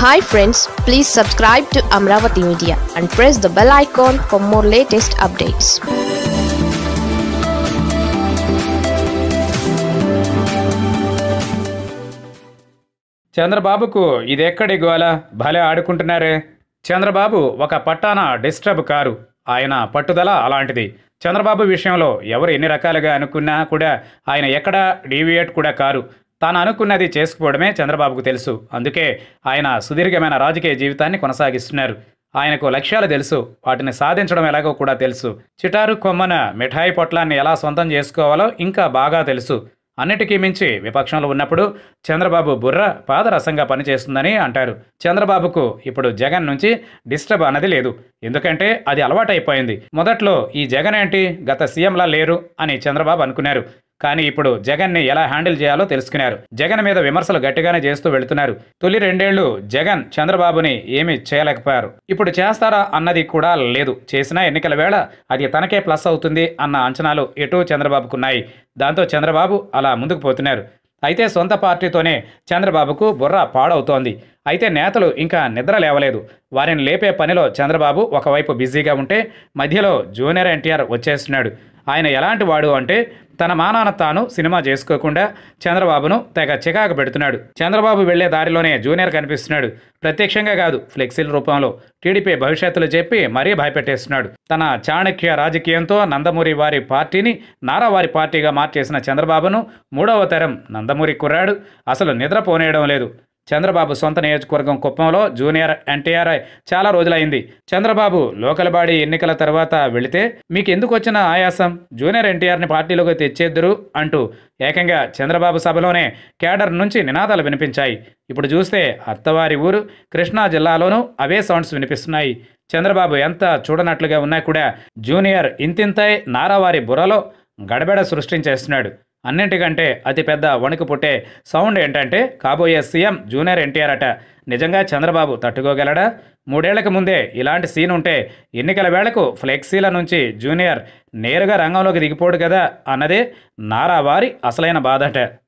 hi friends please subscribe to Amaravati media and press the bell icon for more latest updates చంద్రబాబుకు ఇదెక్కడి గోల భలే ఆడుకుంటున్నారే చంద్రబాబు ఒక పట్టాన డిస్టర్బ్ కారు ఆయన పట్టుదల అలాంటిది చంద్రబాబు విషయంలో ఎవరు ఎన్ని రకాలుగా అనుకున్నా కూడా ఆయన ఎక్కడా డీవియేట్ కూడా కారు తాను అనుకున్నది చేసుకుపోవడమే చంద్రబాబుకు తెలుసు అందుకే ఆయన సుదీర్ఘమైన రాజకీయ జీవితాన్ని కొనసాగిస్తున్నారు ఆయనకు లక్ష్యాలు తెలుసు వాటిని సాధించడం ఎలాగో కూడా తెలుసు చిటారు కొమ్మన మిఠాయి పొట్లాన్ని ఎలా సొంతం చేసుకోవాలో ఇంకా బాగా తెలుసు అన్నిటికీ మించి విపక్షంలో ఉన్నప్పుడు చంద్రబాబు బుర్ర పాదరసంగా పనిచేస్తుందని అంటారు చంద్రబాబుకు ఇప్పుడు జగన్ నుంచి డిస్టర్బ్ అన్నది లేదు ఎందుకంటే అది అలవాటైపోయింది మొదట్లో ఈ జగన్ ఏంటి గత సీఎంలా లేరు అని చంద్రబాబు అనుకున్నారు కానీ ఇప్పుడు జగన్ని ఎలా హ్యాండిల్ చేయాలో తెలుసుకున్నారు జగన్ మీద విమర్శలు గట్టిగానే చేస్తూ వెళుతున్నారు తొలి రెండేళ్లు జగన్ చంద్రబాబుని ఏమీ చేయలేకపోయారు ఇప్పుడు చేస్తారా అన్నది కూడా లేదు చేసినా ఎన్నికల వేళ అది తనకే ప్లస్ అవుతుంది అన్న అంచనాలు ఎటు చంద్రబాబుకున్నాయి దాంతో చంద్రబాబు అలా ముందుకు పోతున్నారు అయితే సొంత పార్టీతోనే చంద్రబాబుకు బుర్ర పాడవుతోంది అయితే నేతలు ఇంకా నిద్ర లేవలేదు వారిని లేపే పనిలో చంద్రబాబు ఒకవైపు బిజీగా ఉంటే మధ్యలో జూనియర్ ఎన్టీఆర్ వచ్చేస్తున్నాడు ఆయన ఎలాంటి వాడు అంటే తన మానాన తాను సినిమా చేసుకోకుండా చంద్రబాబును తెగ చికాకు పెడుతున్నాడు చంద్రబాబు వెళ్లే దారిలోనే జూనియర్ కనిపిస్తున్నాడు ప్రత్యక్షంగా కాదు ఫ్లెక్సీల రూపంలో టీడీపీ భవిష్యత్తులు చెప్పి మరీ భయపెట్టేస్తున్నాడు తన చాణక్య రాజకీయంతో నందమూరి వారి పార్టీని నారా వారి పార్టీగా మార్చేసిన చంద్రబాబును మూడవ తరం నందమూరి కుర్రాడు అసలు నిద్రపోనేయడం లేదు చంద్రబాబు సొంత నియోజకవర్గం కుప్పంలో జూనియర్ ఎన్టీఆర్ చాలా రోజులైంది చంద్రబాబు లోకల్ బాడీ ఎన్నికల తర్వాత వెళితే మీకు ఎందుకు వచ్చిన ఆయాసం జూనియర్ ఎన్టీఆర్ని పార్టీలోకి తెచ్చేద్దురు అంటూ ఏకంగా చంద్రబాబు సభలోనే కేడర్ నుంచి నినాదాలు వినిపించాయి ఇప్పుడు చూస్తే అత్తవారి ఊరు కృష్ణా జిల్లాలోనూ అవే సౌండ్స్ వినిపిస్తున్నాయి చంద్రబాబు ఎంత చూడనట్లుగా ఉన్నా కూడా జూనియర్ ఇంతింతై నారావారి బుర్రలో గడబెడ సృష్టించేస్తున్నాడు అన్నింటికంటే అతిపెద్ద వణుకు పుట్టే సౌండ్ ఏంటంటే కాబోయే సీఎం జూనియర్ ఎన్టీఆర్ అట నిజంగా చంద్రబాబు తట్టుకోగలడా మూడేళ్లకు ముందే ఇలాంటి సీన్ ఉంటే ఎన్నికల వేళకు ఫ్లెక్సీల నుంచి జూనియర్ నేరుగా రంగంలోకి దిగిపోడు కదా అన్నదే నారా వారి అసలైన బాధట